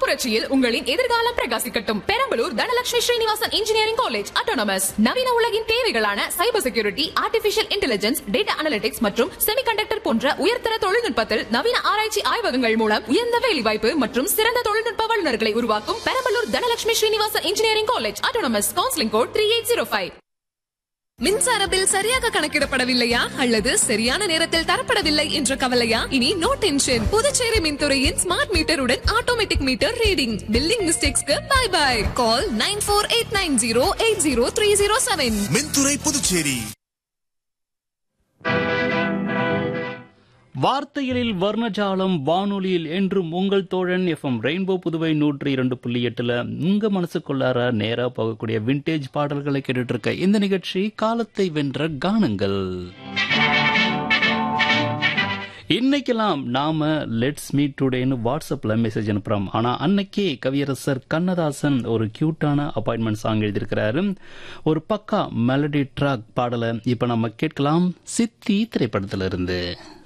புரட்சியில் உங்களின் எதிர்காலம் பிரகாசிக்கட்டும் Perambalur Dhanalakshmi Srinivasan engineering college autonomous நவீன உலகின் தேவைகளான cyber security artificial intelligence data analytics மற்றும் செமிகண்டக்டர் போன்ற உயர்தர தொழில்நுட்பத்தில் நவீன ஆராய்ச்சி ஆய்வகங்கள் மூலம் உயர்ந்த வேலைவாய்ப்பு மற்றும் சிறந்த தொழில்நுட்ப வல்லுநர்களை உருவாக்கும் Perambalur Dhanalakshmi Srinivasan engineering college autonomous counselling code three eight zero five மின்சார பில் சரியாக கணக்கிடப்படவில்லையா அல்லது சரியான நேரத்தில் தரப்படவில்லை என்ற கவலையா இனி நோ டென்ஷன் புதுச்சேரி மின்துறையின் ஸ்மார்ட் மீட்டருடன் ஆட்டோமேட்டிக் மீட்டர் ரீடிங் பில்லிங் மிஸ்டேக்ஸ்க்கு bye bye call nine four eight nine zero eight zero three zero seven மின்துறை புதுச்சேரி வார்த்தைகளில் வர்ணஜாலம் வானொலியில் என்றும் உங்கள் தோழன் எஃப்எம் ரெயின்போ புதுவை நூற்றி இரண்டு புள்ளி எட்டுல உங்க மனசுக்குள்ளார நேரா போகக்கூடிய விண்டேஜ் பாடல்களை கேட்டுட்டு இருக்க இந்த நிகழ்ச்சி காலத்தை வென்ற கானங்கள் இன்னைக்கெல்லாம் நாம லெட்ஸ் மீட் டுடேன்னு வாட்ஸ்அப்ல மெசேஜ் அனுப்புறோம் ஆனா அன்னைக்கே கவியரசர் கண்ணதாசன் ஒரு கியூட்டான அப்பாயின்மெண்ட் சாங் எழுதியிருக்கிறாரு ஒரு பக்கா மெலடி ட்ராக் பாடலை இப்ப நம்ம கேட்கலாம் சித்தி திரைப்படத்திலிருந்து இருந்து